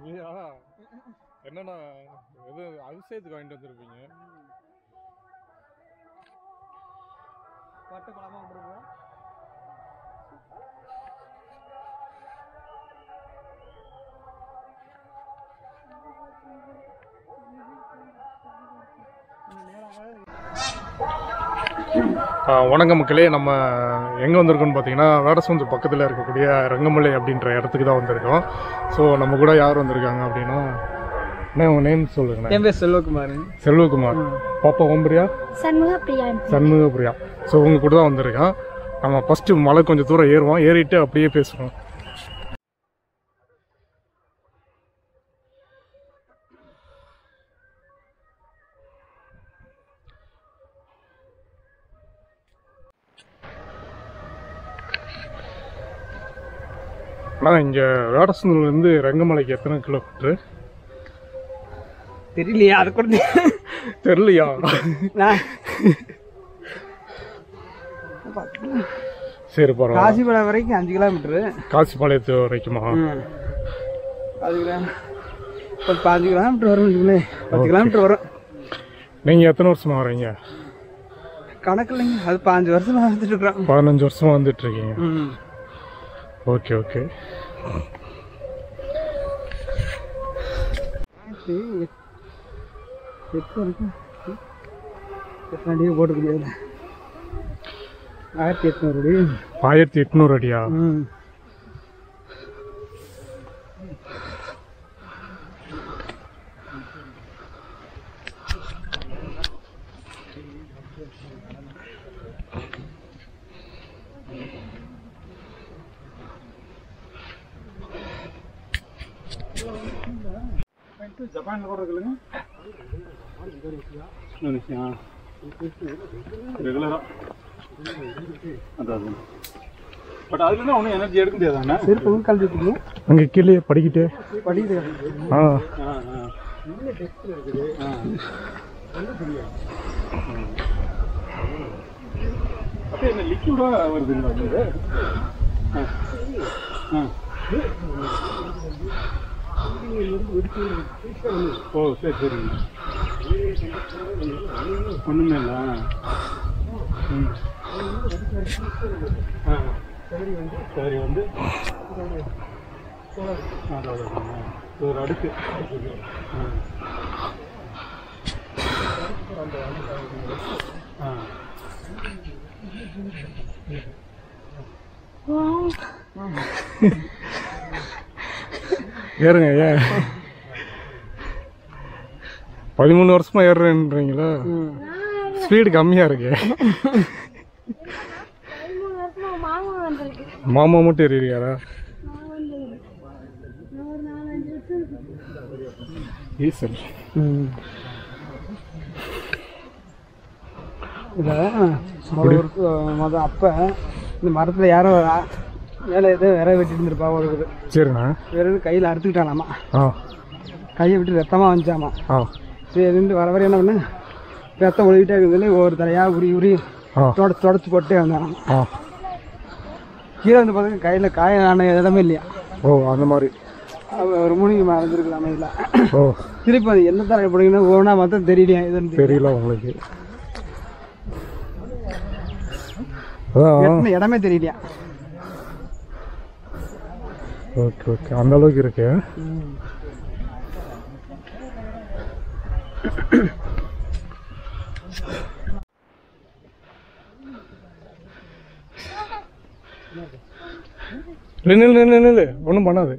அப்படியா என்னண்ணா எது அபிஷேகத்துக்கு வாங்கிட்டு வந்திருப்பீங்க பட்டு பழமா விட்டுருக்கோம் ஆ, வணக்கம் மக்களே நம்ம எங்கே வந்திருக்கோம்னு பார்த்தீங்கன்னா வேடசமுந்து பக்கத்தில் இருக்கக்கூடிய ரங்கமலை அப்படின்ற இடத்துக்கு தான் வந்திருக்கோம் ஸோ நம்ம கூட யார் வந்திருக்காங்க அப்படின்னா அண்ணா உங்கள் நேம் சொல்லுங்கண்ணே என் பேர் செல்வகுமார் செல்வகுமார் பாப்பா ஓம்பரியா சண்முக பிரியா சண்முகபிரியா ஸோ உங்க கூட தான் வந்திருக்கான் நம்ம ஃபஸ்ட்டு மலை கொஞ்சம் தூரம் ஏறுவோம் ஏறிட்டு அப்படியே பேசுவோம் ஆனால் இங்கே வேடசந்தூர்லேருந்து ரங்கமலைக்கு எத்தனை கிலோமீட்ரு தெரியலையா அது கூட தெ- தெரியலையா நான் சரி பரவாயில்ல காசிபுரம் வரைக்கும் அஞ்சு கிலோமீட்டரு காசிப்பாளையத்து வரைக்குமா அது கிலோ ஒரு பாஞ்சு கிலோமீட்டர் வரும் வச்சுக்கோங்களேன். பத்து கிலோமீட்டர் வரும் நீங்கள் எத்தனை வருஷமா வரீங்க கணக்கு இல்லைங்க அது பாஞ்சு வருஷமா வந்துட்டு இருக்கிறோம் பதினஞ்சு வருஷமா வந்துட்டு இருக்கீங்க ம். ஓகே ஓகே ஆயிரத்தி எட்- எட்டு வரைக்கும் எத்தனை அடியே போட்டு முடியாது ஆயிரத்தி எட்நூறு அடி ஆயிரத்தி எட்நூறு அடியா ம் ஜப்பான்ல கூட இருக்குல்லுங்க இந்தோனேஷியா ரெகுலரா அதான் பட் அதுல இருந்து ஒன்றும் எனர்ஜி எடுக்க முடியாதாண்ணா செருப்பு கலந்துட்டு அங்கே கீழே படிக்கிட்டே படிக்கிறது ஆ ஆ ஆ ஆ. அப்படியே என்ன லிக்விடா வருதுங்களா இது ஆ. ஆ. ஓ சரி சரி ஒன்றுமே இல்லை ம் ஆ சரி வந்து அதான், அதான், அதான். ஒரு அடுக்கு ஆ. ஆ ஏறுங்க ஏன் பதிமூணு வருஷமா ஏறுறேன்றீங்களா ஸ்பீடு கம்மியா இருக்கு பதிமூணு வருஷமா மாமா வந்திருக்கு மாமா மட்டும் ஏறியாரா நான் வந்து நான் ஒரு நாலஞ்சு வருஷம் ஈசல் இதில் முத அப்போ இந்த மரத்தில் யாரோ ஆ- மேலே ஏதோ விரை வெட்டிட்டு இருந்திருப்பா ஒரு இது சரிண்ணா வெறும் கையில் அறுத்துக்கிட்டானாமா ஆ கையை விட்டு ரத்தமாக வந்துச்சாமா ஆ சரின்ட்டு வர வர என்ன பண்ண ரத்தம் ஒழுகிட்டே இருக்குதுன்னு ஒரு தலையாக உரி உரி ஆ தொடச்சு தொடச்சு போட்டே வந்தானாமா ஆ கீழே வந்து பார்த்தா கையில் காயான இடமே இல்லையா ஓ அந்த மாதிரி அவன் ஒரு மூலிகை மறந்துருக்கலாம் இல்லை ஓ திருப்பி அது என்ன தலை பிடிக்கணும் ஒவ்வொன்றா பார்த்தா தெரியலையா இதுன்னு தெரியல உங்களுக்கு அதான் எத்தனை இடமே தெரியலையா ஓகே ஓகே அந்த அளவுக்கு இருக்கு நில்லு நில்லு நில்லு ஒன்றும் பண்ணாது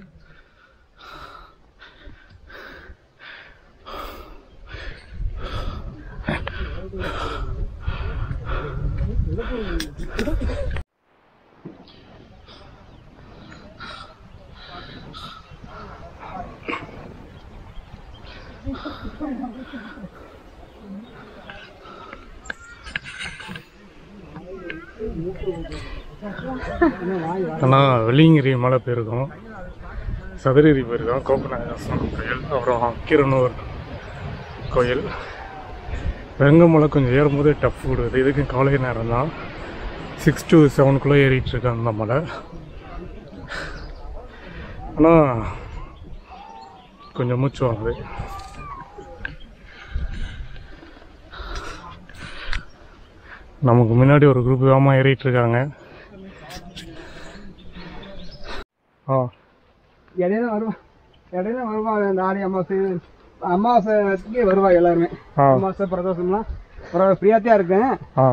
ஆனால் வெள்ளிங்கிரி மலை போயிருக்கோம் சதுரகிரி போயிருக்கோம் கோபநாயகசாமி கோயில் அப்புறம் கீரனூர் கோயில் வெங்கமலை கொஞ்சம் ஏறும்போது டஃப் விடுது இதுக்கு காலை நேரம் தான் சிக்ஸ் டு செவனுக்குள்ளே ஏறிட்டு இருக்கேன் அந்த மலை ஆனால் கொஞ்சம் மூச்சு வாங்குது நமக்கு முன்னாடி ஒரு குரூப் வேகமாக ஏறிட்டு இருக்காங்க ஆ இடையில வருவா இடையில வருவாங்க இந்த ஆடி அமாவாசை அமாவாசைக்கு வருவாங்க எல்லாருமே ஆ அமாவாசை பிரதோஷம்லாம் ஒரு ஃப்ரீயாத்தியா இருக்கேன் ஆ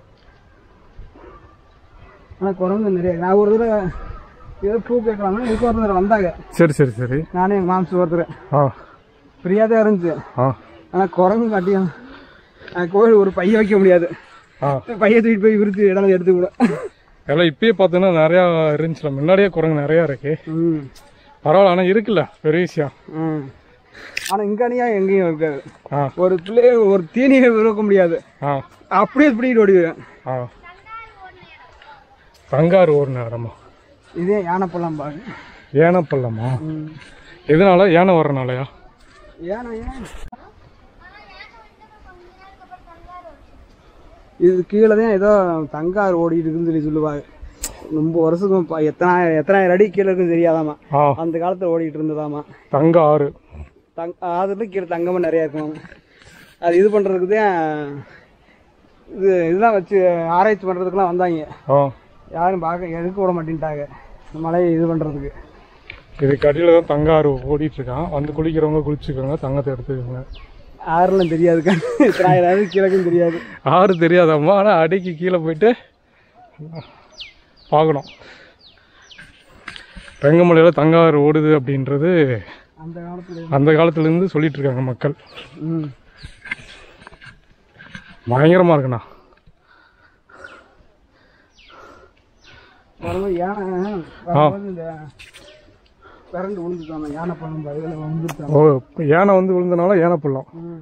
ஆனால் குரங்கு நிறைய நான் ஒரு தடவை ஏதோ பூ கேட்கலாம்னா இதுக்கு ஒரு தடவை வந்தாங்க சரி சரி சரி நானே எங்கள் மாம்சம் ஒருத்தர் ஆ ஃப்ரீயாக தான் இருந்துச்சு ஆ ஆனால் குரங்கு காட்டியும் நான் கோயில் ஒரு பைய வைக்க முடியாது ஆ பைய தூக்கிட்டு போய் விரிச்சு இடம் எடுத்து கூட எல்லாம் இப்பயே பார்த்தீங்கன்னா நிறையா இருந்துச்சுல முன்னாடியே குரங்கு நிறையா இருக்கு ம் பரவாயில்ல ஆனால் இருக்குல்ல பெரிய விஷயம் ம் ஆனால் இங்கனியா எங்கேயும் இருக்காது ஆ ஒரு பிள்ளைய ஒரு தீனியை விருக்க முடியாது ஆ அப்படியே பிடிக்கிட்டு ஓடிடுவேன் ஆ தங்காறு ஓடுன இடமா இதே யானைப்பள்ளம் பாரு யானை பள்ளமா ம் எதனால யானை வர்றனாலயா ஏன்னா ஏன் இது கீழே தான் ஏதோ தங்காறு ஓடிட்டு இருக்குன்னு சொல்லி சொல்லுவாங்க ரொம்ப வருஷத்துக்கு ப- எத்தனாயிரம் எத்தனாயிரம் அடி கீழே இருக்குன்னு தெரியாதாமா ஆ அந்த காலத்தில் ஓடிட்டு இருந்ததாமா தங்க ஆறு தங் அதில் கீழே தங்கமும் நிறையா இருக்கும் அது இது பண்ணுறதுக்கு தான் இது இதெல்லாம் வச்சு ஆராய்ச்சி பண்ணுறதுக்குலாம் வந்தாங்க ஆ யாரும் பார்க்க எடுக்க விட மாட்டேன்ட்டாங்க இந்த மலையை இது பண்ணுறதுக்கு இதுக்கு அடியில் தான் தங்க ஆறு ஓடிட்டு இருக்கான் வந்து குளிக்கிறவங்க குளிச்சுக்கோங்க தங்கத்தை எடுத்துக்கோங்க ஆறுலாம் தெரியாதுக்கா எத்தனாயிரம் அடி கீழக்கும் தெரியாது ஆறு தெரியாதாம்மா ஆனால் அடிக்கு கீழே போயிட்டு பார்க்கணும் ரெங்கமலையில் தங்க ஆறு ஓடுது அப்படின்றது அந்த காலத்தில் அந்த காலத்துலேருந்து சொல்லிட்டு இருக்காங்க மக்கள் ம் பயங்கரமாக இருக்குண்ணா வரும்போது யானை வரும்போது இந்த பிறண்டு விழுந்துட்டாங்க யானை பண்ணும் இதில் விழுந்துட்டாங்க ஓ யானை வந்து விழுந்தனால யானை பள்ளம் ம்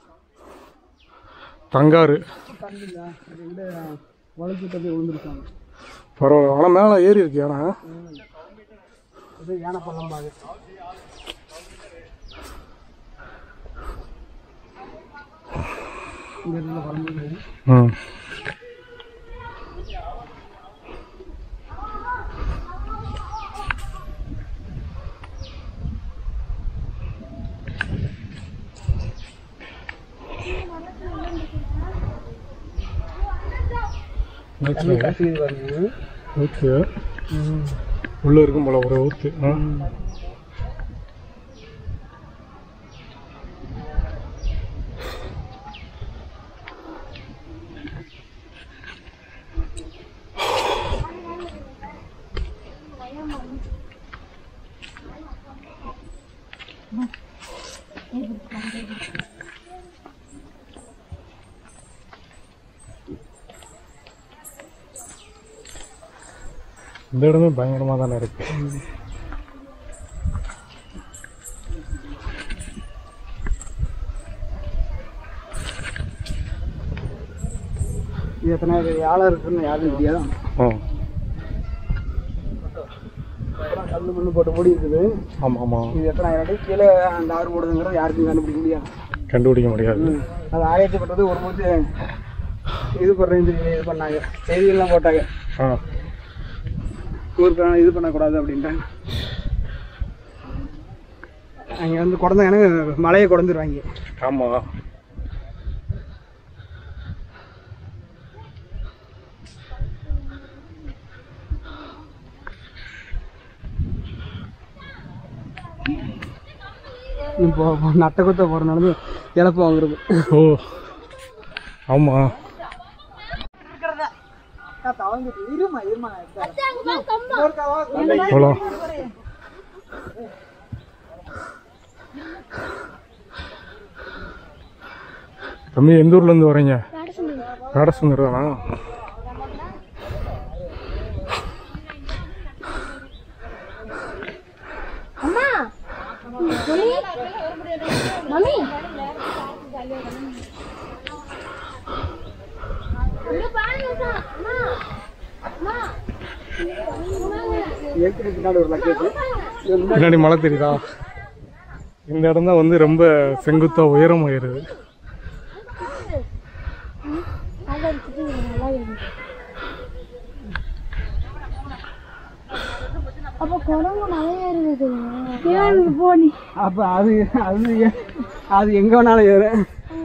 தங்காறு தம்பிங்க அதை விட வளைச்சு தள்ளி விழுந்துருக்காங்க பரவாயில்ல ஆனால் மேலே ஏறி இருக்கு யானை இது யானை பள்ளம் பாரு இந்த இடத்துல வரும்போது ம் தண்ணி கசியுது பாருங்க ஊத்து உள்ள இருக்கும் போல ஒரு ஊத்து ஆ. இந்த இடமே பயங்கரமாக தானே இருக்கு இது எத்தனை யாழை இருக்குன்னு யாரும் தெரியாது ஆ அப்புறம் கல் மண்ணு போட்டு ஓடி இருக்குது ஆமாம் ஆமாம் இது எத்தனாயிரம் அடி கீழே அந்த ஆறு ஓடுதுங்கிறது யாருக்கும் கண்டுபிடிக்க முடியாது கண்டுபிடிக்க முடியாது அது ஆராய்ச்சி பண்ணுறது ஒரு போது இது பண்ணுறேன்னு சொல்லி இது பண்ணாங்க செய்திகள்லாம் போட்டாங்க ஆ ஊருக்கு இது பண்ணக்கூடாது அப்படின்ட்டாங்க அங்கே வந்து குடந்தாங்கன்னா மலையை குடந்துருவாங்க ஆமாம் இப்போ நட்டை குத்த போகிறனால இழப்பு வாங்குறது ஓ ஆமாம் இருமா இருமா போகலாம் தம்பி எந்த ஊர்லேருந்து வரீங்க வேடசுந்தர் தானா அம்மா மம்மி மம்மி இங்க பாருங்க அம்மா அம்மா ஏற்கனவே பின்னாடி ஒரு லக்கேஜ் பின்னாடி மழை தெரியுதா இந்த இடம் தான் வந்து ரொம்ப செங்குத்தா உயரம் உயருது அதை எடுத்துட்டு நல்லா இருக்கு அப்ப குரங்கு நிறைய இருக்குது ஏன் போ நீ அப்போ அது அது எ- அது எங்கே வேணாலும் ஏறும்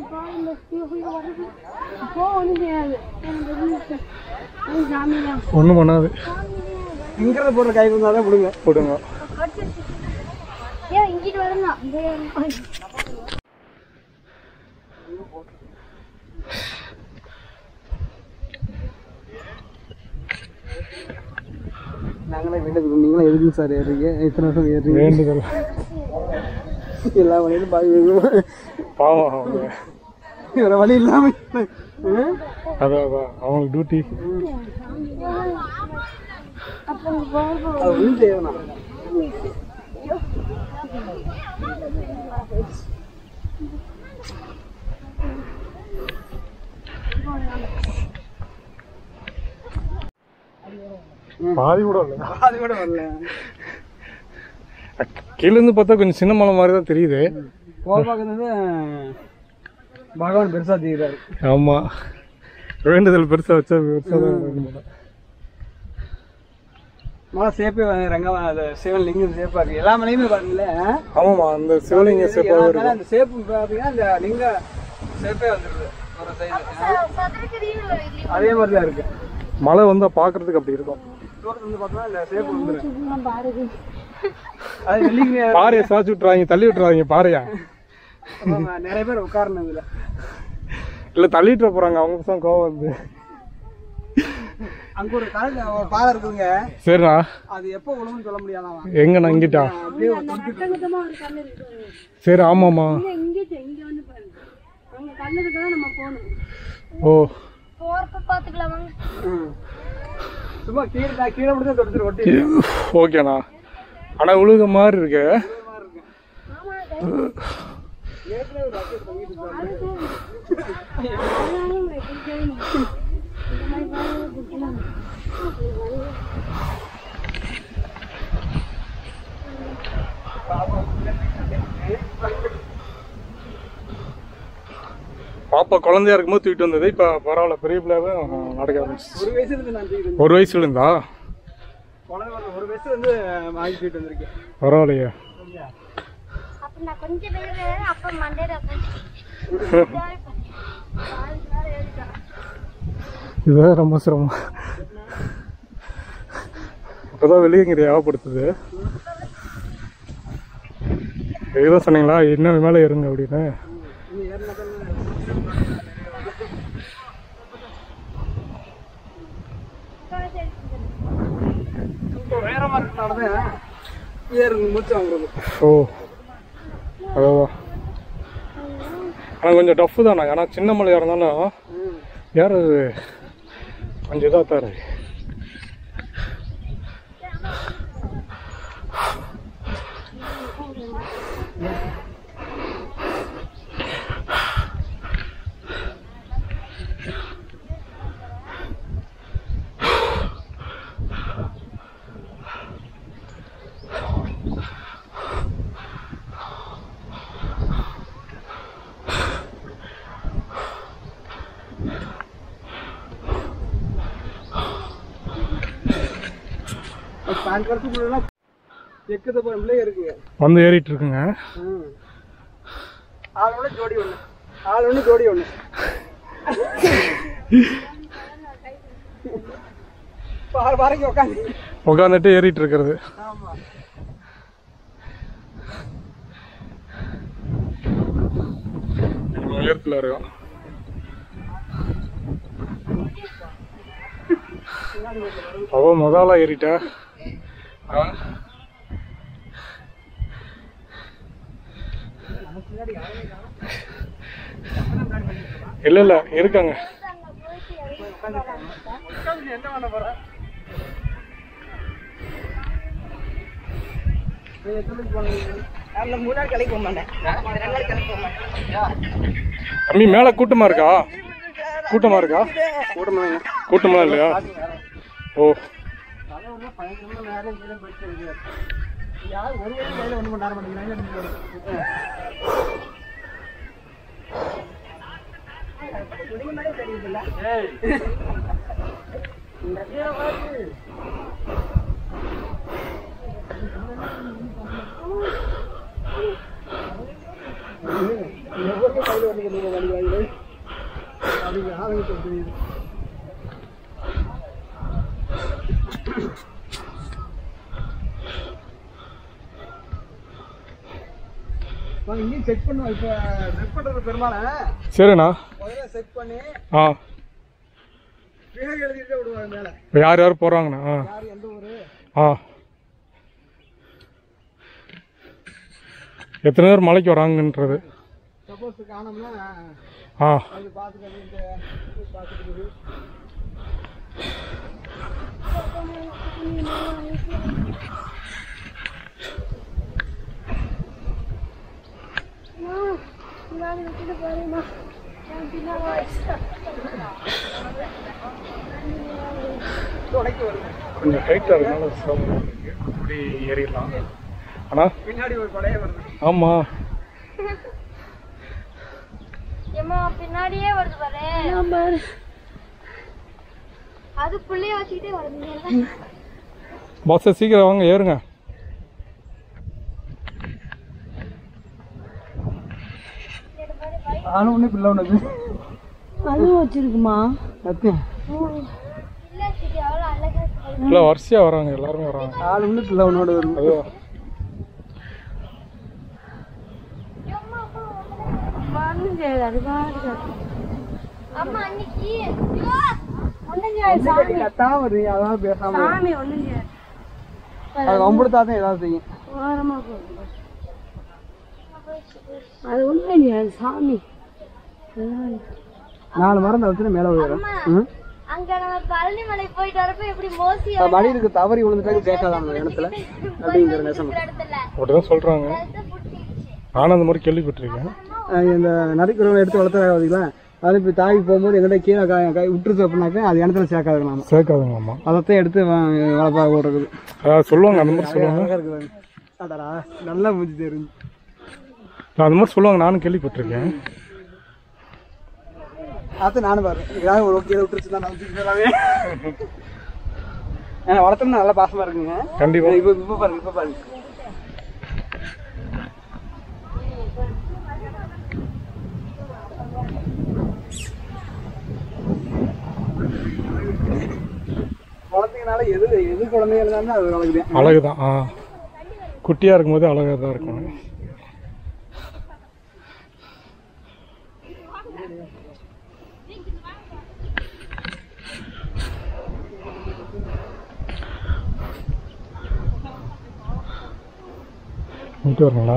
போ ஒன்றும் செய்யாது எனக்கு தெரிஞ்சு. அது சாமி தான் ஒன்றும் பண்ணாது இங்கிறத போடுற கை வந்தால் தான் விடுங்க போடுங்க ஏன் இங்கிட்டு வரணும் நாங்களே வேண்டது நீங்களும் எதுக்கு சார் ஏறுறீங்க இத்தனை வருஷம் ஏறுறீங்க வேண்டுதல் எல்லா வழியிலும் பாதி பாவம் அவங்க வேற வழி இல்லாம ம்? அதான் அதான் அவங்களுக்கு டியூட்டி அப்போ போகும் அது ஒன்றும் செய்யணும் பாதி கூட இல்லை அது கூட வரல கீழேருந்து பார்த்தா கொஞ்சம் சின்ன மலை மாதிரி தான் தெரியுது போக பார்க்கறது பகவான் பெருசா தெரியுறாரு ஆமாம் வேண்டுதல் பெருசாக வச்சா பெருசாக தான் வேணும் போல. மழை சேப்பே ரங்க அது சிவன் லிங்கம் சேப்பா இருக்கு எல்லா மலையுமே பாருங்களேன் ஆமாம்மா அந்த சிவலிங்க சேப்பாக எல்லா இருக்கும் மேல அந்த சேப்பு பார்த்தீங்கன்னா அந்த லிங்க சேப்பே வந்துருது ஒரு சைடு அதே மாதிரி தான் இருக்கு மலை வந்தால் பார்க்கறதுக்கு அப்படி இருக்கும் தூரத்துல இருந்து பார்த்தோம்னா இந்த சேப்பு வந்துடும் பாருது அது வெள்ளிங்க பாறையை சாச்சு விட்றாங்க தள்ளி விட்டுறாங்க பாறையா நிறைய பேர் உட்காரணும் இதுல இல்லை தள்ளிட்டு போகிறாங்க அவங்க தான் கோவம் வந்து அங்க ஒரு கணக்கு ஒரு பாறை இருக்குங்க சரிண்ணா அது எப்போ விழுவுன்னு சொல்ல முடியாதாம் எங்கண்ணா இங்கிட்டா அப்படியே ஒரு தொடுத்துட்டு அட்டங்கட்டமா ஒரு கண்ணு இருக்கு சரி ஆமாம்மா இங்கிட்ட இங்க வந்து பாருங்க அங்க கண்ணு இருக்கா நம்ம போகணும் ஓ போறப்ப பாத்துக்கலாம் வாங்க ம். சும்மா கீழே நான் கீழே மட்டும் தான் தொடுத்துட்டு ஒட்டி ஓகேண்ணா ஆனால் உழுக மாதிரி இருக்கு ஏற்கனவே ஒரு அக்கறை தொங்கிட்டு இருந்தாரு. அதனால உங்களுக்கு தெரியும். இந்த மாதிரி பாருங்க, குட்டிலாம். பாப்பா குழந்தையா இருக்கும்போது தூக்கிட்டு வந்தது இப்போ பரவாயில்ல பெரிய பிள்ளையாவே நடக்க ஆரம்பிச்சு ஒரு வயசுல இருந்து நான் தூக்கிட்டு ஒரு வயசுல இருந்தா குழந்தை பிறந்த ஒரு வயசுல இருந்து வாங்கி தூக்கிட்டு வந்திருக்கேன் பரவாயில்லையே அப்ப நான் கொஞ்சம் பேர் அப்ப மண்டேல இதுதான் ரொம்ப சிரமம் இப்போதான் வெளியே இங்கே ஞாபகப்படுத்துது இதுதான் சொன்னீங்களா இன்னும் மேலே இருங்க அப்படின்னு இப்போ உயரமா இருக்கனால தான் ஏறு மூச்சு வாங்குறது ஓ அதான் ஆனால் கொஞ்சம் டஃப்பு தானே ஏன்னா சின்ன மலையாக இருந்தாலும் ஏறது கொஞ்சம் இதாக தான் இருக்கு பார்க்கறதுக்குள்ள எக்குத போறதுல இருக்குங்க வந்து ஏறிட்டு இருக்குங்க ம். ஆள் ஒன்று ஜோடி ஒன்று ஆள் ஒன்று ஜோடி ஒன்று பாரு பாருங்க உட்காந்து உட்காந்துட்டு ஏறிட்டு இருக்கிறது ஆமா உயரத்தில் இருக்கும் அவ முதலா ஏறிட்டா ஆ? இல்ல இல்ல இருக்காங்க என்ன பண்ண போற நீ எத்தனை மணிக்கு போனீங்க? அந்த மூணு நாள் கிளம்பி போக மாட்டேன் ரெண்டு நாள் கிளம்பி போக மாட்டேன் தம்பி மேல கூட்டமா இருக்கா கூட்டமா இருக்கா கூட்டமா கூட்டமா இல்லையா ஓ பயங்கரமா நேரம் கீழே போயிட்டு இருக்கு யார் ஒரு வழி கையில ஒண்ணு பண்ண மாட்டேங்கிறாங்க எவ்வளோ கையில் வந்து கொண்டு வண்டிவாங்களே அப்படிங்க ஆரம்பிச்சு தெரியுது இங்கேயும் செக் பண்ணுவோம் இப்போ செக் பண்ணுறது பெரும்பாலும் சரிண்ணா முதல்ல செக் பண்ணி ஆ பேர் எழுதிட்டு விடுவாங்க மேலே இப்போ யார் யார் போகிறாங்கண்ணா ஆ யார் எந்த ஊர் ஆ எத்தனை பேர் மலைக்கு வராங்கன்றது சப்போஸ் காணோம்னா ஆ அது பார்த்துக்கிறது இந்த பார்த்துக்கிறது முன்னாடி விட்டுட்டு போறேம்மா நான் பின்னாடி வச்சுட்டேன். தொடக்கி வருது கொஞ்சம் டைட்டாக இருக்கனால சிரமம் இருக்கு அப்படி ஏறிடலாம் ஆனால் பின்னாடி ஒரு படைய வருது ஆமாம் ஏம்மா பின்னாடியே வருது பாரு பாரு அது புள்ளைய வச்சுக்கிட்டே வருது பாஸை சீக்கிரம் வாங்க ஏறுங்க ஆணும் ஒன்று பிள்ளை ஒன்று அதுவும் வச்சிருக்குமா சத்தியம் இல்ல சரி அவ்வளோ அழகா இருக்கு இல்லை வரிசையாக வராங்க எல்லாருமே வராங்க ஆள் ஒன்று பிள்ளை ஒன்றோட வரும் அதுவும் ஒன்றும் செய்யாது அது பாட்டு அம்மா அன்னைக்கு ஒன்றும் செய்யாது சாமி கட்டாம வருது அதான் பேசாம சாமி ஒன்றும் செய்யாது அது வம்புடுத்தா தான் ஏதாவது செய்யும் ஓரமா போகும் அது ஒன்றும் செய்யாது சாமி நாலு மரம் தவிர்த்து மேலே போயிடும் ம் அங்க நம்ம பழனி மலை போயிட்டு வரப்ப எப்படி மோசி அது மடியிலுக்கு தவறி விழுந்துட்டாக்க கேட்காதான் அந்த இடத்துல அப்படிங்கிற நெசம் இடத்துல அப்படி தான் சொல்கிறாங்க நானும் அந்த மாதிரி கேள்விப்பட்டிருக்கேன் அஹ் இந்த நரிக்குறவங்க எடுத்து வளர்த்துறாங்க பார்த்தீங்களா அது இப்போ தாய்க்கு போகும்போது எங்கிட்ட கீழே கா கை விட்டுருச்சு அப்படின்னாக்கா அது இடத்துல சேர்க்காது நாம சேர்க்காதுங்களாம்மா அதைத்தான் எடுத்து வ- வளர்ப்பா ஓடுறது அதாவது சொல்லுவாங்க அந்த மாதிரி சொல்லுவாங்க அழகா இருக்குது அடடா நல்லா மூஞ்சி தெரிஞ்சு நான் அந்த மாதிரி சொல்லுவாங்க நானும் கேள்விப்பட்டிருக்கேன் அது நானும் பாரு ஏதாவது ஒரு கீழே விட்டுருச்சு தான் நான் தூக்கி ஏன்னா வளர்த்தோம்னா நல்லா பாசமா இருக்குங்க கண்டிப்பாக இப்போ இப்போ பாருங்க இப்போ பாருங்க குழந்தைங்கனால எது எது குழந்தைங்க இருந்தாலும் அது வளர்க்குது அழகு தான் ஆ குட்டியாக இருக்கும்போது அழகாக தான் இருக்கும் இங்கே வரீங்களா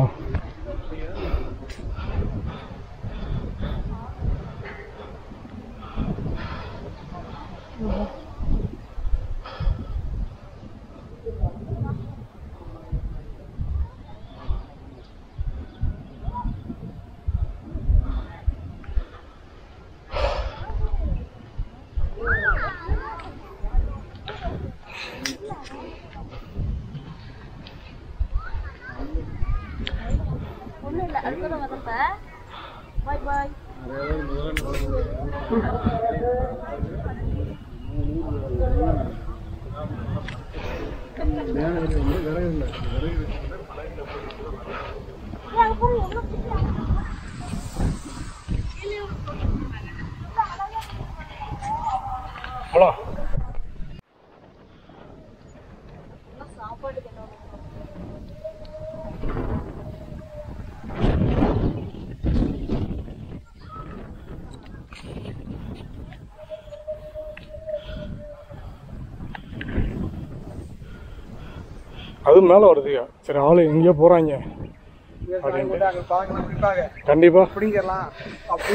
ஒன்றும் இல்லை அதுக்குள்ள வரப்ப பாய் பாய் ஹலோ அது மேலே வருதுயா சரி ஆள் எங்கேயோ போகிறாங்க அங்கே பார்க்கணும் குறிப்பாக கண்டிப்பாக அப்படிங்கிறலாம் அப்படி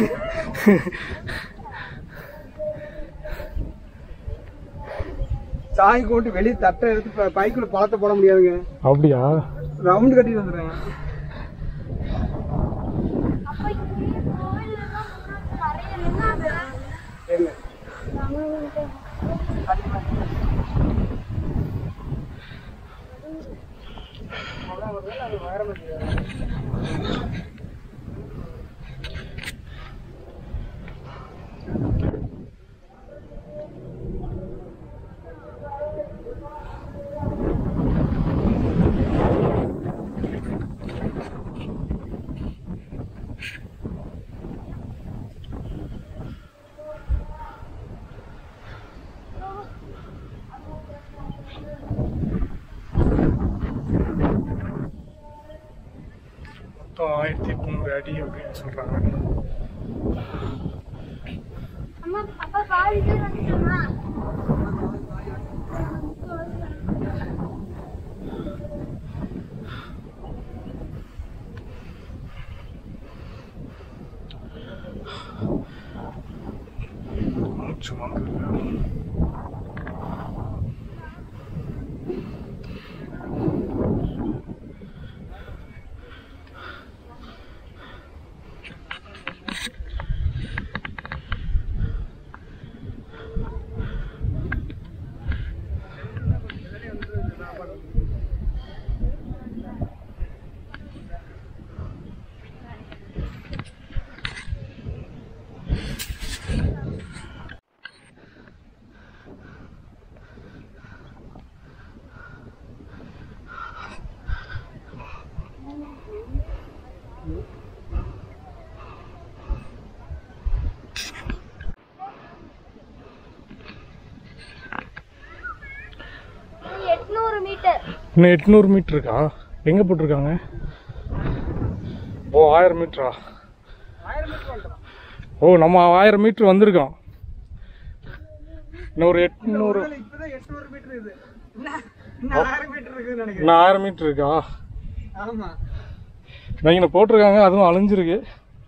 சாய் போட்டு வெளியே தட்டை எடுத்து ப- பைக்குள்ள பழத்தை போட முடியாதுங்க அப்படியா ரவுண்டு கட்டிட்டு வந்துடுறேன் அப்போ இங்கே கோயிலெல்லாம் முன்னாடி நிறைய நின்னாங்க என்ன ஆயிரத்தி முந்நூறு அடி அப்படின்னு சொல்கிறாங்க அம்மா அப்பா பாதி பேர் வந்துட்டோமா மூச்சு வாங்குது எட்நூறு மீட்டர் இன்னும் எட்நூறு மீட்டர் இருக்கா எங்கே போட்டிருக்காங்க ஓ ஆயிரம் மீட்டரா ஆயிரம் மீட்டர் வந்துடும் ஓ நம்ம ஆயிரம் மீட்டர் வந்திருக்கோம் இன்னும் ஒரு எட்நூறு இப்பதான் எட்நூறு மீட்டர் இது இன்னும் இன்னும் ஆயிரம் மீட்டர் இருக்குன்னு நினைக்கிறேன் இன்னும் ஆயிரம் மீட்டர் இருக்கா ஆமா இங்கே போட்டிருக்காங்க அதுவும் அழிஞ்சிருக்கு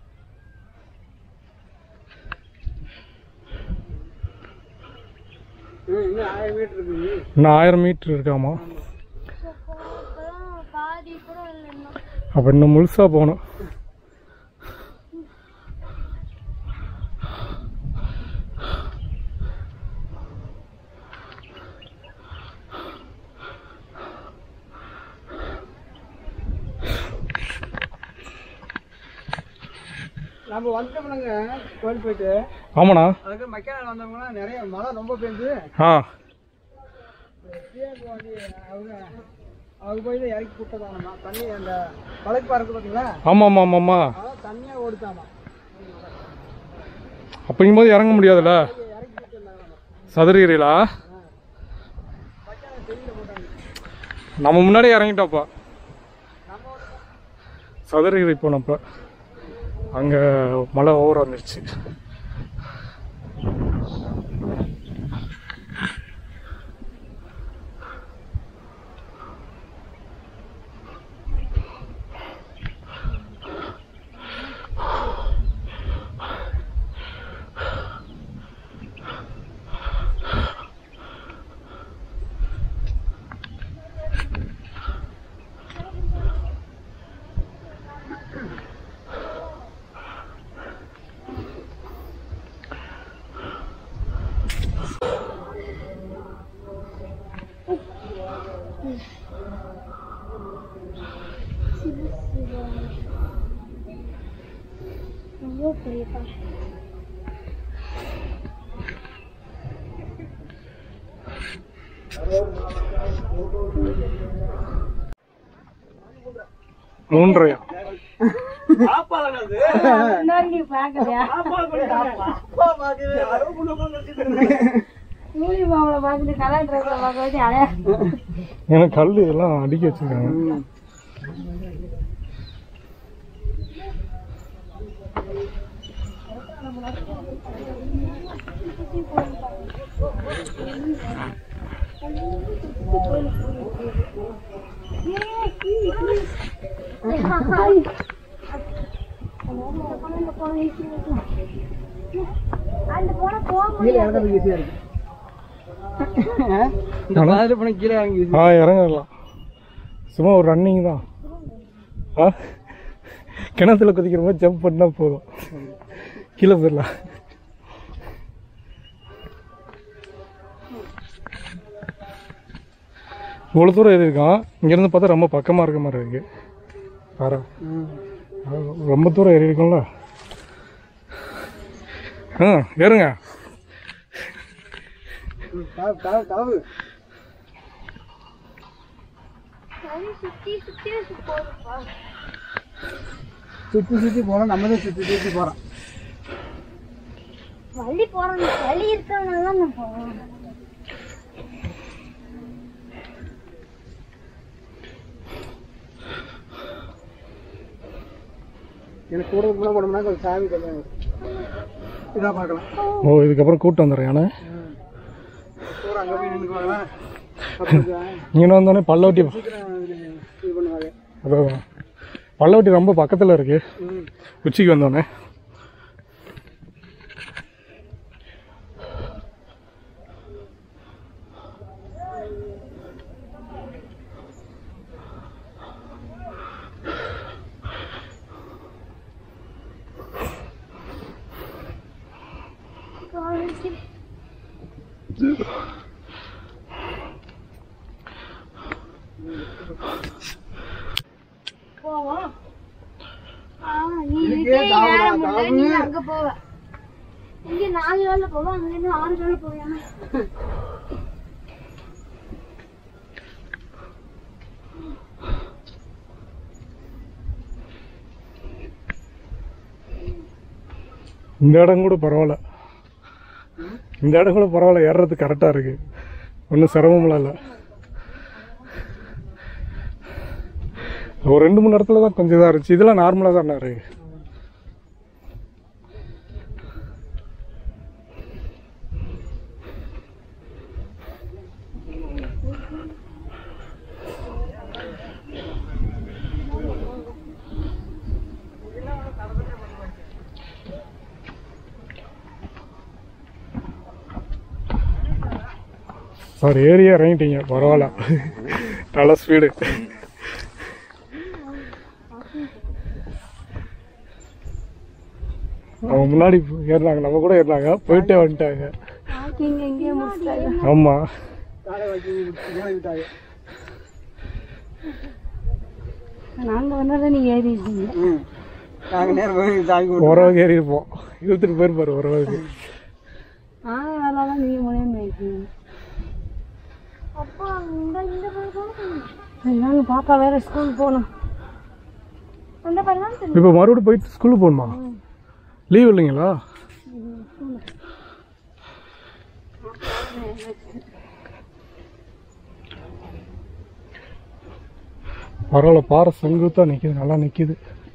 இன்னும் இன்னும் ஆயிரம் மீட்டர் இருக்குது இன்னும் ஆயிரம் மீட்டர் இருக்காமா இப்பதான் பாதி கூட இல்லை இன்னும் அப்போ இன்னும் முழுசாக போகணும் நம்ம வந்துட்டோம்னாங்க கோயில் போயிட்டு ஆமாண்ணா அதுக்கு மெக்கானிக் வந்தவங்கலாம் நிறைய மழை ரொம்ப பெஞ்சு ஆ அவங்க அவங்க போய் தான் இறக்கி விட்டதானம்மா தண்ணி அந்த மலைக்கு பாருக்கு பார்த்தீங்களா ஆமாம் ஆமாம் ஆமாம் ஆமாம் அதான் தண்ணியாக ஓடுத்தாமா அப்படிங்கும்போது இறங்க முடியாதுல்ல சதுரகிரிலா நம்ம முன்னாடியே இறங்கிட்டோப்பா சதுரகிரி போனப்ப அங்கே மழை ஓவர் வந்துருச்சு ரொம்ப பெரியப்பா மூன்றையா முன்னாடி நீ பாக்கலையா யூனிஃபார்ம்ல பார்த்துட்டு கலர் ட்ரெஸ்ல பார்க்க வச்சு அலையா எனக்கு கல் இதெல்லாம் அடிக்க வச்சிருக்காங்க அந்த போன போக கீழே இறங்கிறது ஈஸியாக இருக்கு இந்த பாதையில் போனால் கீழே இறங்கி ஆ இறங்கலாம் சும்மா ஒரு ரன்னிங் தான் ஆ கிணத்துல குதிக்கிற மாதிரி ஜம்ப் பண்ணால் போதும் கீழே போயிடலாம் இவ்வளோ தூரம் ஏறி இருக்கான் இங்கேருந்து பார்த்தா ரொம்ப பக்கமாக இருக்க மாதிரி இருக்கு பாரு ரொம்ப தூரம் ஏறி இருக்கோம்ல ஆ ஏறுங்க தாவு தாவு தாவு சரி சுத்தி சுத்தி போதுப்பா சுற்றி சுற்றி போகிறோம் நம்ம தான் சுற்றி சுற்றி போகிறோம் வழி போறோம் வழி இருக்கவங்க தான் நான் போவேன் எனக்கு கூட முன்னாடி போனோம்னா கொஞ்சம் சாமி கொஞ்சம் இதாக பார்க்கலாம் ஓ இதுக்கப்புறம் கூட்டம் வந்துடுறேன் யானை கூட அங்கே போய் நின்றுக்குவாங்க அப்புறம் இங்கே வந்தோடனே பல்லவட்டி சீக்கிரம் இது பண்ணுவாங்க அதான் பல்லவட்டி ரொம்ப பக்கத்தில் இருக்கு ம் உச்சிக்கு வந்தோடனே போவோம் ஆ, நீ இதுக்கே இதுக்கே தாவுடா, ஏற முடியல, தாவு. நீ அங்க போவ இங்க நாலு கால போவோம் அங்க இருந்து ஆறு கால போவியாம இந்த இடம் கூட பரவாயில்ல இந்த இடம் கூட பரவாயில்ல ஏறுறது கரெக்டாக இருக்கு ஒன்றும் சிரமம்லாம் இல்லை ஒரு ரெண்டு மணி நேரத்தில் தான் கொஞ்சம் இதாக இருந்துச்சு இதெல்லாம் நார்மலாக தான் இருக்கு சார் ஏரியா இறங்கிட்டீங்க பரவாயில்ல நல்ல ஸ்பீடு அவங்க முன்னாடி ஏறினாங்க நம்ம கூட ஏறினாங்க போயிட்டே வந்துட்டாங்க இங்க எங்கேயே முடிச்சிட்டாங்க ஆமாம் காலை வச்சு மூளை விட்டாங்க நாங்க வந்ததை நீங்க ஏறிட்டீங்க ம் நாங்கள் நேரம் போய் சாமி கும்பிட்டு உறவுக்கு ஏறி இருப்போம் இருபத்தெட்டு பேர் பாரு உறவுக்கு நாங்க வேலைலாம் நீங்க மூலியம் போயிருக்கீங்க அப்பா இந்த இந்த பக்கம் நாங்க பாப்பா வேற ஸ்கூல் போகணும் அந்த பக்கம் இப்போ மறுபடியும் போயிட்டு ஸ்கூலுக்கு போகணுமா லீவ் இல்லைங்களா பரவாயில்ல பாறை செங்குத்தா நிக்குது நல்லா நிக்குது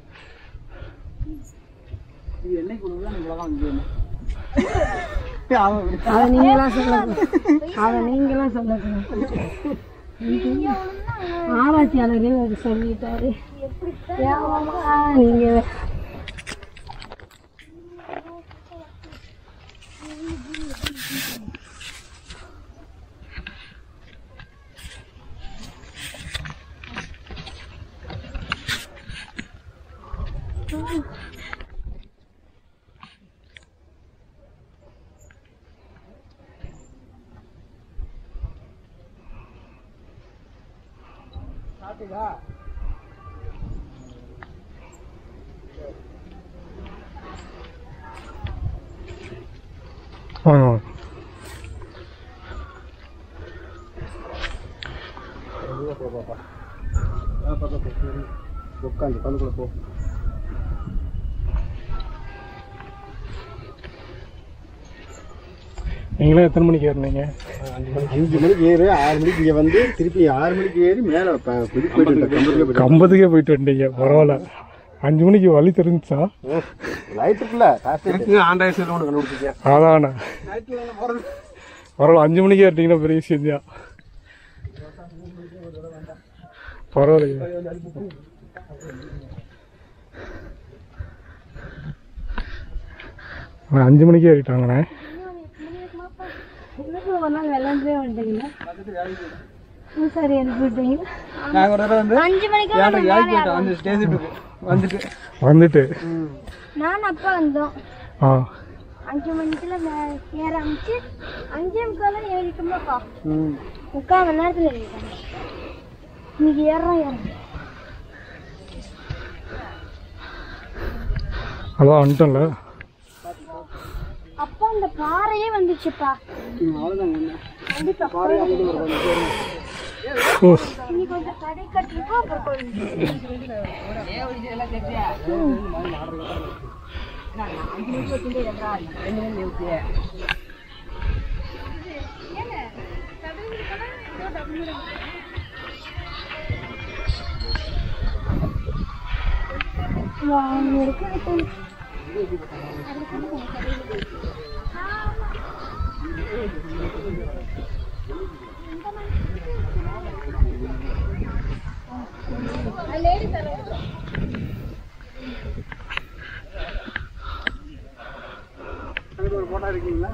இது என்னைக்கு கொடுக்குதோ அன்னைக்கு உலகம் வந்து அவன் அதை நீங்களாம் சொல்லக்கூடாது அதை நீங்களாம் சொல்லக்கூடாது ஆராய்ச்சியாளரே அது சொல்லிட்டாரு ஏவாமா, நீங்க வாங்க வாங்க உட்காந்து கண்ணுக்குள்ள போ நீங்களும் எத்தனை மணிக்கு ஏறினீங்க அஞ்சு மணிக்கு ஏறு ஆறு மணிக்கு இங்கே வந்து திருப்பி ஆறு மணிக்கு ஏறி மேலே புது போயிட்டு கம்பெனிக்கு போயிட்டு கம்பத்துக்கே போயிட்டு வந்துட்டீங்க பரவாயில்ல அஞ்சு மணிக்கு வழி தெரிஞ்சுச்சா லைட் இருக்குல்ல ஆண்டாயிரம் செல்லு ஒன்று கண்டுபிடிச்சிருக்கேன் அதானே பரவாயில்ல அஞ்சு மணிக்கு ஏறிட்டீங்கன்னா பெரிய விஷயம் தான் பரவாயில்லைங்க அவன் அஞ்சு மணிக்கு ஏறிட்டாங்கண்ணே இன்னும் ஒரு நாள் விளையாண்டே வந்துட்டீங்களா ம், சரி எனக்கு விட்டீங்க நாங்கள் ஒரு தடவை வந்து அஞ்சு மணிக்கு ஏழரை வேலைக்கு போயிட்டோம் வந்து ஸ்டேஜுக்கு வந்துட்டு வந்துட்டு நான் அப்பா வந்தோம் ஆ அஞ்சு மணிக்குள்ள மே- ஏற ஆரம்பிச்சு அஞ்சே முக்கால் ஏறிட்டோம்லப்பா ம் முக்கால் மணி நேரத்தில் ஏறிட்டோம் இன்னைக்கு ஏறோம் ஏறோம் அதான் வந்துட்டோம்ல அப்பா அந்த பாறையே வந்துச்சுப்பா அவ்வளோதாங்க வந்துட்டோம் பாறை அங்கே ஒரு ஓ இனி கொஞ்சம் கடை கட்டிருக்கோம் அப்புறம் கொஞ்சம் அங்க இருக்குது தண்ணி. அங்கே ஒரு போட்டோ இருக்கீங்களா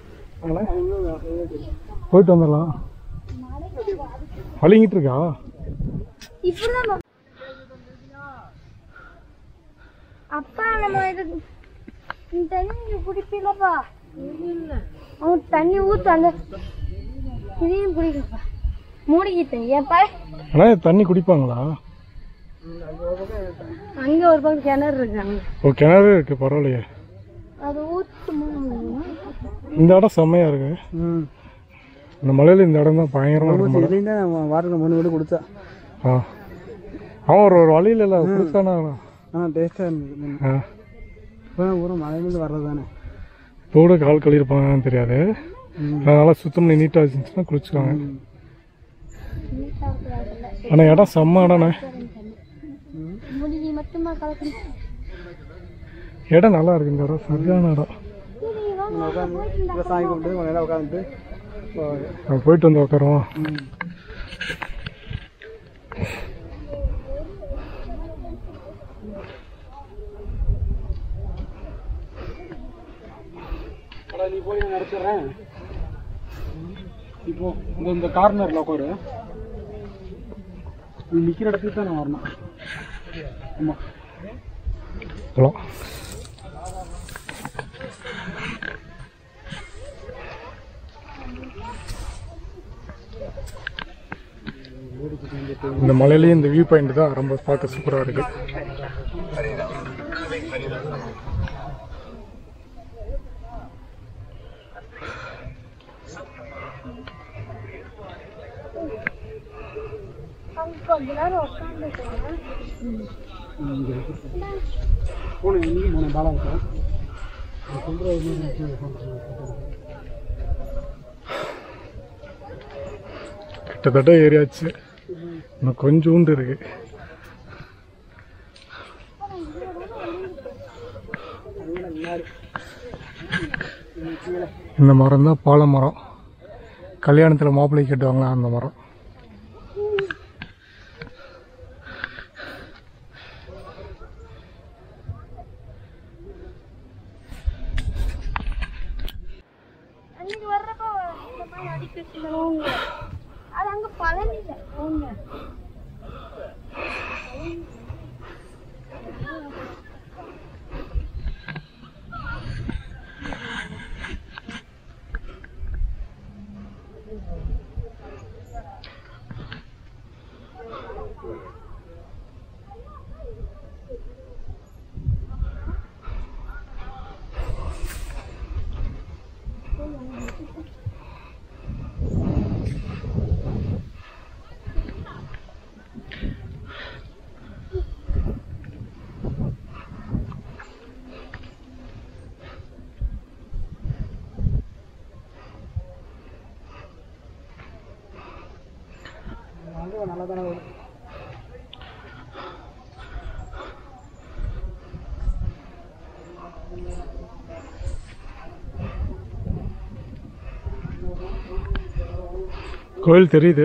போயிட்டு வந்துடலாம் வலிங்கிட்டு இருக்கா இப்படிதான் பா- அப்பா நம்ம இது இந்த தண்ணி நீங்க குடிப்பீங்களப்பா அவன் தண்ணி ஊத்து அந்த இதையும் குடிக்கப்பா மூடிக்கிட்டேன் ஏப்பா ஆனால் தண்ணி குடிப்பாங்களா அங்க ஒரு பக்கம் கிணறு இருக்காங்க ஓ கிணறு இருக்கு பரவாயில்லையே அது ஊத்துமா இந்த இடம் செம்மையா இருக்கு ம் இந்த மலையில இந்த இடம் தான் பயங்கரமா இருக்கும் மலை. இதுலேயும் தான் வாரத்தில் மூணு வீடு கொடுத்தா ஆ அவன் ஒரு ஒரு வழியில இல்லை குடிச்சானா ஆ டேஸ்ட்டாக இருந்தது ஆ இப்போ ஊரும் மலையிலேருந்து வர்றது தானே இப்போ கூட கால் கழுவிருப்பாங்கன்னு தெரியாது அதனால சுத்தம் பண்ணி நீட்டாக வச்சுருந்துச்சுன்னா குளிச்சுக்காங்க ஆனால் இடம் செம்ம இடம்ண்ணே முடி மட்டுமா கலக்கணும் இடம் நல்லா இருக்கு இந்த இடம் சரியான இடம் இப்போ சாமி கும்பிட்டு கொஞ்ச நேரம் உட்காந்துட்டு நம்ம போயிட்டு வந்து உட்காருவோம் நீ போய் நான் நடத்துறேன் இப்போ இந்த இந்த கார்னரில் உட்காரு நீ நிற்கிற இடத்துக்கு தான் நான் வரணும் ஆமாம் போகலாம் இந்த மலையிலேயே இந்த வியூ பாயிண்ட் தான் ரொம்ப பார்க்க சூப்பராக இருக்கு அங்க கொஞ்ச நேரம் உட்காந்துக்கலாம் போன எங்கேயும் போனேன் பாலா இருக்கேன் கிட்டத்தட்ட ஏரியாச்சு இன்னும் கொஞ்சோண்டு இருக்கு இந்த மரம் தான் பாலை மரம் கல்யாணத்தில் மாப்பிள்ளை கட்டுவாங்களா அந்த மரம் அன்னைக்கு வர்றப்ப இந்த மாதிரி அடிக்க சொல்லுவாங்க அது அங்க பழனில அவங்க நல்லா தானே வரும் கோயில் தெரியுது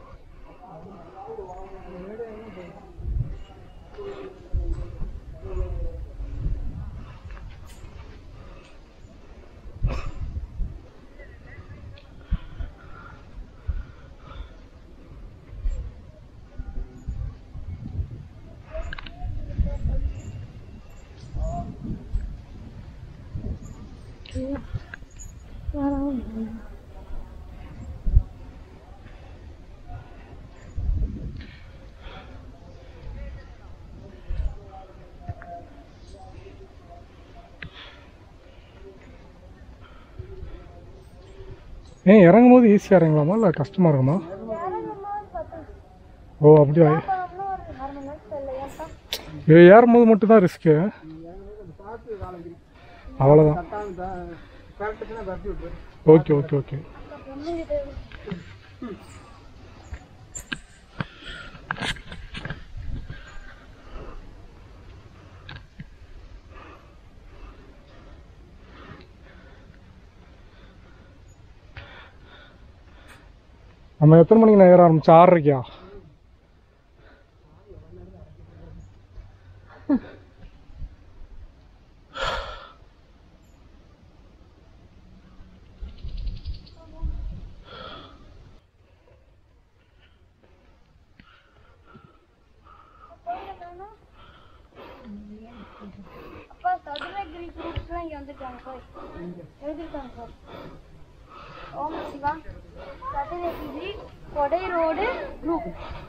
ஏன் இறங்கும் போது ஈஸியாக இறங்கலாமா இல்லை கஷ்டமாக இருக்குமா ஓ அப்படியா இன்னும் ஒரு அரை மணி நேரத்துல இல்லை ஏன்ப்பா இது ஏறும்போது மட்டும்தான் ரிஸ்க்கு அவ்வளோதான் கரெக்டுச்சுன்னா பரட்டி விட்டுரு ஓகே ஓகே ஓகே பொண்ணுங்கிட்ட நம்ம எத்தனை மணிக்கு நான் ஏற ஆரம்பிச்சோம் ஆறரைக்கா அப்பா சதுரகிரி குரூப்ஸ்லாம் இங்கே வந்துருக்காங்க சார் எழுதிருக்காங்க சார் ஓம் சிவா சதுரகிரி கொடை ரோடு குரூப்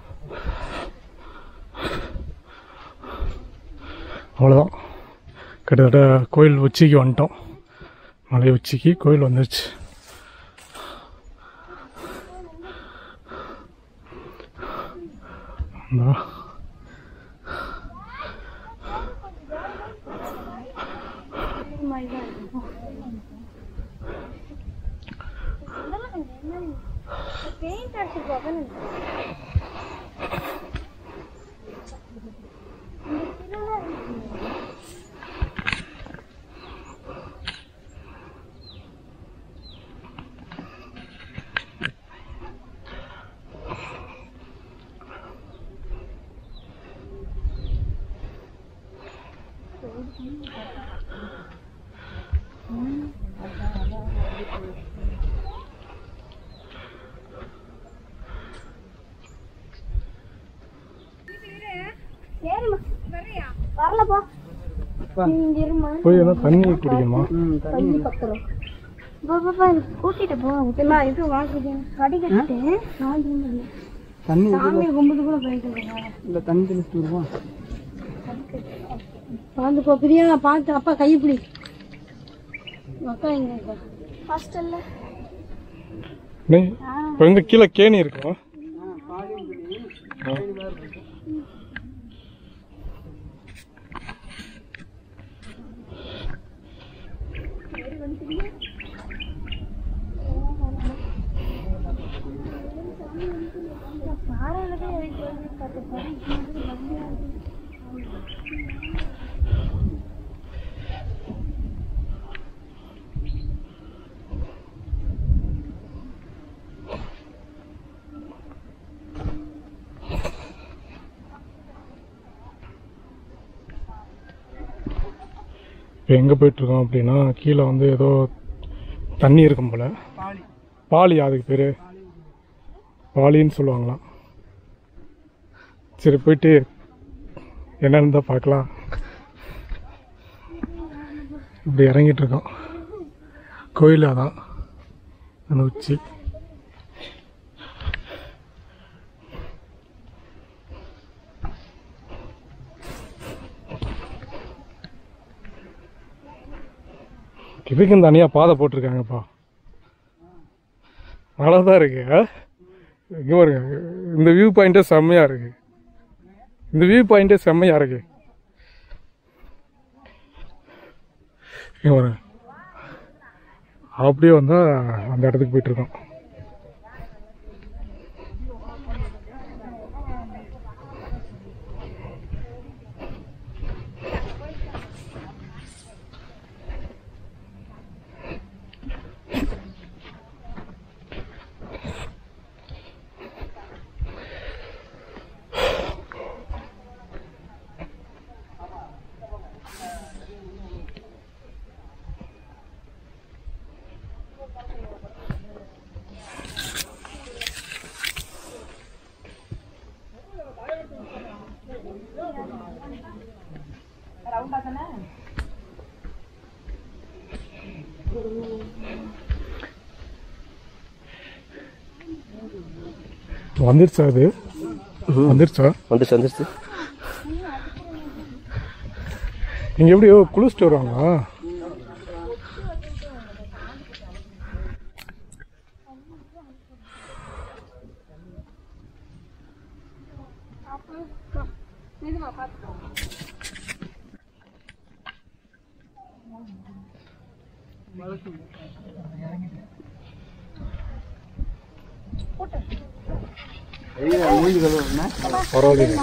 அவ்வளோதான் கிட்டத்தட்ட கோயில் உச்சிக்கு வந்துட்டோம் மலை உச்சிக்கு கோயில் வந்துருச்சு இந்தா. இது மாதிரி தான் இருக்கும் இதெல்லாம் கொஞ்சம் என்னன்னு பெயிண்ட் அடிச்சிருப்பாங்க இந்த திருவிழா இருக்கு. சரிம்மா வரலப்பா பா. நீ இங்க இருமா போய் எதாவது தண்ணி குடிக்கணுமா ம் தண்ணி தண்ணி பத்திரம் பாப்பா எனக்கு கூட்டிட்டு போ முக்கியமா இது வாங்கிட்டு கடிக்கிட்டு வாங்கிட்டு தண்ணி சாமி கும்பிட்டு கூட போயிட்டு இருக்கேன் இல்லை தண்ணி தெளிச்சுட்டு வருவோம் பார்த்து போ பிரியா பார்த்து அப்பா கை பிடி அக்கா எங்க ஹாஸ்டல்ல நீ இப்போ வந்து கீழே கேணி இருக்குமா இப்போ எங்கே போயிட்டுருக்கோம் அப்படின்னா கீழே வந்து ஏதோ தண்ணி இருக்கும் போல் பாலி பாலி அதுக்கு பேர் பாலின்னு சொல்லுவாங்களாம் சரி போயிட்டு என்னன்னு தான் பார்க்கலாம் இப்படி இறங்கிட்டு இருக்கோம் கோயில் அதான் அந்த உச்சி இதுக்கும் தனியாக பாதை போட்டிருக்காங்கப்பா நல்லா தான் இருக்கு ஆ? இங்க பாருங்க இந்த வியூ பாயிண்ட்டே செம்மையாக இருக்கு இந்த வியூ பாயிண்ட்டே செம்மையாக இருக்கு இங்க பாருங்க அப்படியே வந்தால் அந்த இடத்துக்கு போயிட்டு இருக்கோம் வந்துருச்சா அது வந்துருச்சா வந்துருச்சு வந்துருச்சு இங்கே எப்படி குளிச்சுட்டு வருவாங்களா மூஞ்சி கழுவுறேன்னா பரவாயில்ல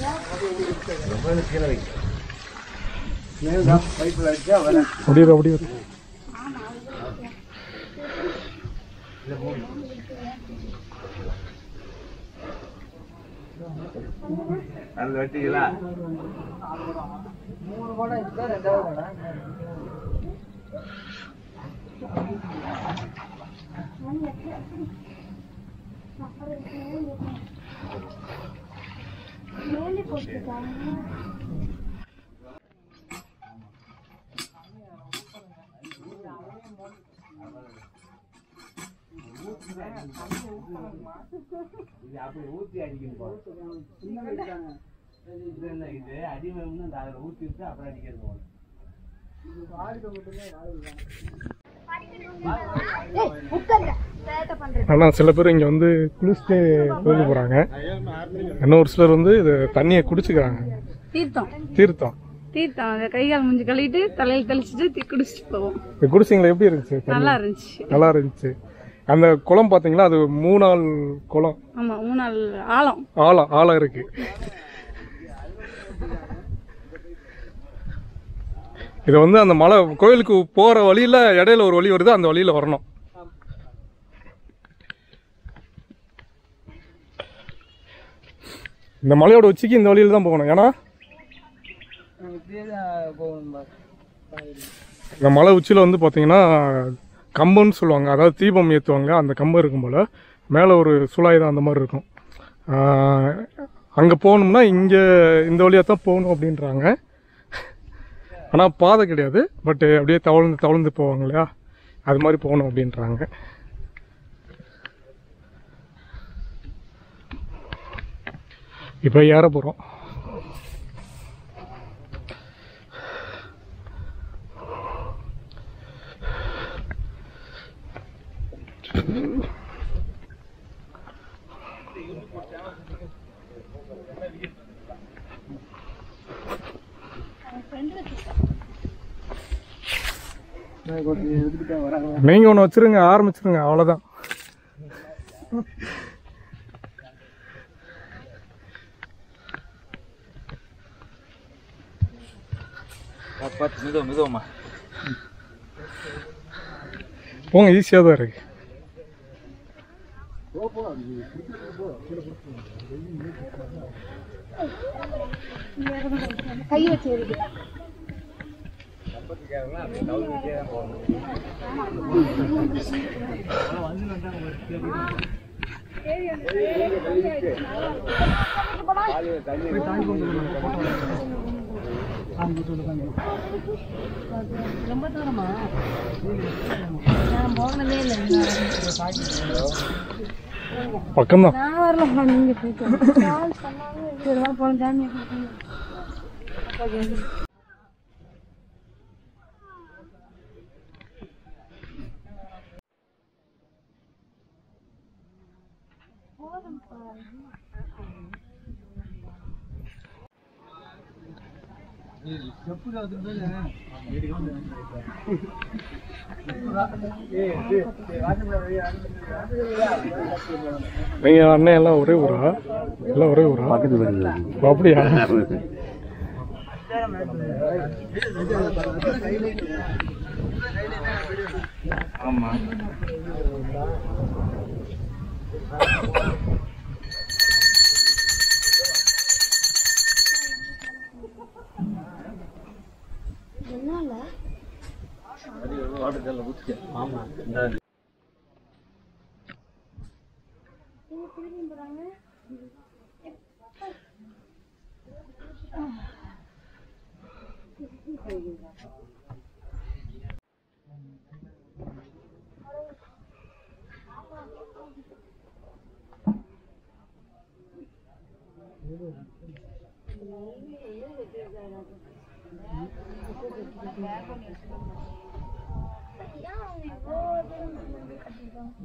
பைப்பில் அடிச்சா வரேன் முடியுது அப்படியே வேலி போட்டுருக்காங்க உட்காருங்க சேட்டை பண்றது ஆனால் சில பேர் இங்கே வந்து குளிச்சுட்டு கோயிலுக்கு போகிறாங்க இன்னும் ஒரு சிலர் வந்து இது தண்ணியை குடிச்சுக்கிறாங்க தீர்த்தம் தீர்த்தம் தீர்த்தம் அதை கை கால் முடிஞ்சு கழுவிட்டு தலையில் தெளிச்சுட்டு தீ குடிச்சிட்டு போவோம் இது குடிச்சிங்களா எப்படி இருந்துச்சு தண்ணி? நல்லா இருந்துச்சு நல்லா இருந்துச்சு அந்த குளம் பார்த்தீங்களா அது மூணாள் குளம் ஆமா மூணு நாள் ஆழம் ஆழம் ஆழம் இருக்கு இது வந்து அந்த மலை கோயிலுக்கு போற வழியில இடையில ஒரு வழி வருது அந்த வழியில வரணும் இந்த மலையோட உச்சிக்கு இந்த வழியில தான் போகணும் ஏன்னா இப்படியே தான் போகணும் பாஸ். இந்த மலை உச்சியில் வந்து பார்த்தீங்கன்னா கம்பம்னு சொல்லுவாங்க அதாவது தீபம் ஏற்றுவாங்க அந்த கம்பம் இருக்கும் போல் மேலே ஒரு சுழாயுதம் அந்த மாதிரி இருக்கும் அங்கே போகணும்னா இங்கே இந்த வழியாக தான் போகணும் அப்படின்றாங்க ஆனால் பாதை கிடையாது பட் அப்படியே தவழ்ந்து தவழ்ந்து போவாங்க இல்லையா அது மாதிரி போகணும் அப்படின்றாங்க இப்போ ஏற போகிறோம் கொஞ்சம் எடுத்துக்கிட்டே வராங்க நீங்கள் ஒன்று வச்சிருங்க ஆரம்பிச்சிருங்க அவ்வளோதான் மெதுவா மெதுவாமா போங்க ஈஸியாக தான் இருக்கு கை வச்சு இருக்கு ரொம்ப தூரமா நான் போனதே இல்லை பக்கம்தான் நான் வரல நீங்க போயிட்டு சரி வா போன ஜாமியா நீங்கள் அண்ணன் எல்லாம் ஒரே ஊரா எல்லாம் ஒரே ஊரா ஓ, அப்படியா ஆமா என்னால ஆமா இந்த ஏன் அவங்க இவ்வளோ தூரம் வந்து கட்டிருக்காங்க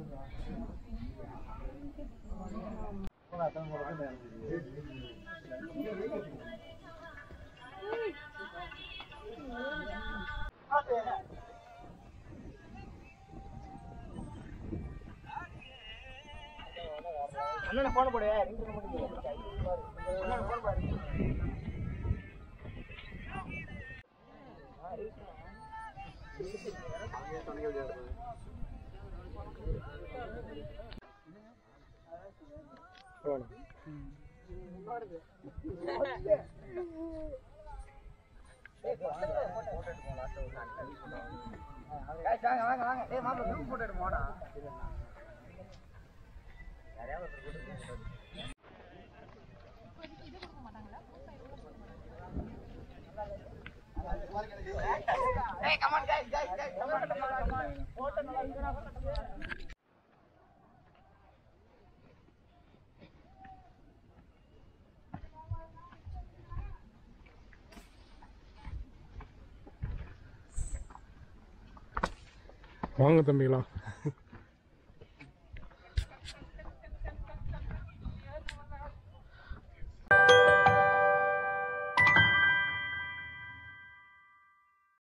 வாங்க தம்பிகளா